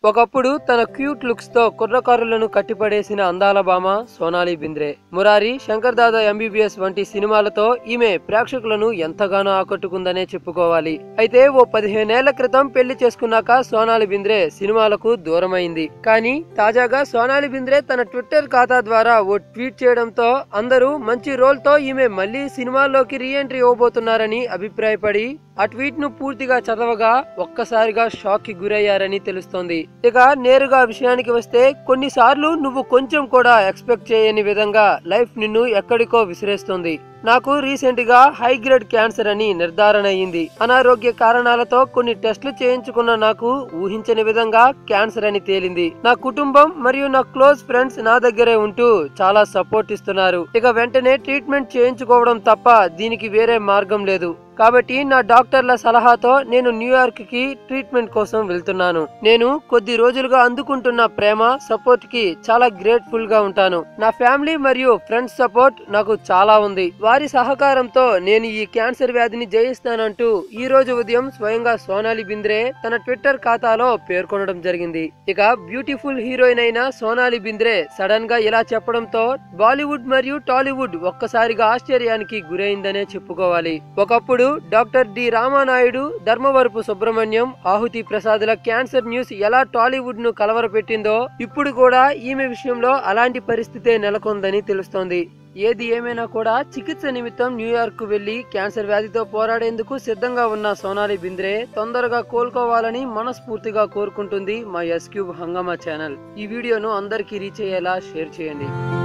ఒకప్పుడు తన cute looks తో కుర్రకారులను కట్టిపడేసిన అందాల భామ సోనాలి బింద్రే మురారి శంకర్ దాదా ఎంబీబీఎస్ వంటి సినిమాలతో ఈమె ప్రేక్షకులను ఎంతగానో ఆకట్టుకుందనే చెప్పుకోవాలి అయితే ఓ పదిహేనేళ్ల క్రితం పెళ్లి చేసుకున్నాక సోనాలి బింద్రే సినిమాలకు దూరమైంది కానీ తాజాగా సోనాలి బింద్రే తన ట్విట్టర్ ఖాతా ద్వారా ఓ ట్వీట్ చేయడంతో అందరూ మంచి రోల్ తో ఈమె మళ్ళీ సినిమాల్లోకి రీఎంట్రీ ఇవ్వబోతున్నారని అభిప్రాయపడి ఆ ట్వీట్ ను పూర్తిగా చదవగా ఒక్కసారిగా షాక్ కి గురయ్యారని తెలుస్తోంది ఇక నేరుగా విషయానికి వస్తే కొన్నిసార్లు నువ్వు కొంచెం కూడా ఎక్స్పెక్ట్ చేయని విధంగా లైఫ్ నిన్ను ఎక్కడికో విసిరేస్తుంది నాకు రీసెంట్ గా హై గ్రేడ్ క్యాన్సర్ అని నిర్ధారణ అయింది అనారోగ్య కారణాలతో కొన్ని టెస్టులు చేయించుకున్న నాకు ఊహించని విధంగా క్యాన్సర్ అని తేలింది నా కుటుంబం మరియు నా క్లోజ్ ఫ్రెండ్స్ నా దగ్గరే ఉంటూ చాలా సపోర్ట్ ఇస్తున్నారు ఇక వెంటనే ట్రీట్మెంట్ చేయించుకోవడం తప్ప దీనికి వేరే మార్గం లేదు కాబట్టి నా డాక్టర్ల సలహాతో నేను న్యూయార్క్ కి ట్రీట్మెంట్ కోసం వెళ్తున్నాను నేను కొద్ది రోజులుగా అందుకుంటున్న ప్రేమ సపోర్ట్ కి చాలా గ్రేట్ఫుల్ గా ఉంటాను నా ఫ్యామిలీ మరియు ఫ్రెండ్స్ సపోర్ట్ నాకు చాలా ఉంది వారి సహకారంతో నేను ఈ క్యాన్సర్ వ్యాధిని జయిస్తానంటూ ఈ రోజు ఉదయం స్వయంగా సోనాలి బింద్రే తన ట్విట్టర్ ఖాతాలో పేర్కొనడం జరిగింది ఇక బ్యూటిఫుల్ హీరోయిన్ అయిన సోనాలి బింద్రే సడన్ గా ఇలా చెప్పడంతో బాలీవుడ్ మరియు టాలీవుడ్ ఒక్కసారిగా ఆశ్చర్యానికి గురైందనే చెప్పుకోవాలి ఒకప్పుడు డాక్టర్ డి రామానాయుడు ధర్మవరపు సుబ్రహ్మణ్యం ఆహుతి ప్రసాద్ల క్యాన్సర్ న్యూస్ ఎలా టాలీవుడ్ ను కలవరపెట్టిందో ఇప్పుడు కూడా ఈమె విషయంలో అలాంటి పరిస్థితే నెలకొందని తెలుస్తోంది ఏది ఏమైనా కూడా చికిత్స నిమిత్తం న్యూయార్క్ కు వెళ్లి క్యాన్సర్ వ్యాధితో పోరాడేందుకు సిద్ధంగా ఉన్న సోనాలి బింద్రే తొందరగా కోలుకోవాలని మనస్ఫూర్తిగా కోరుకుంటుంది మా ఎస్ క్యూబ్ హంగామా ఛానల్ ఈ వీడియోను అందరికీ రీచ్ అయ్యేలా షేర్ చేయండి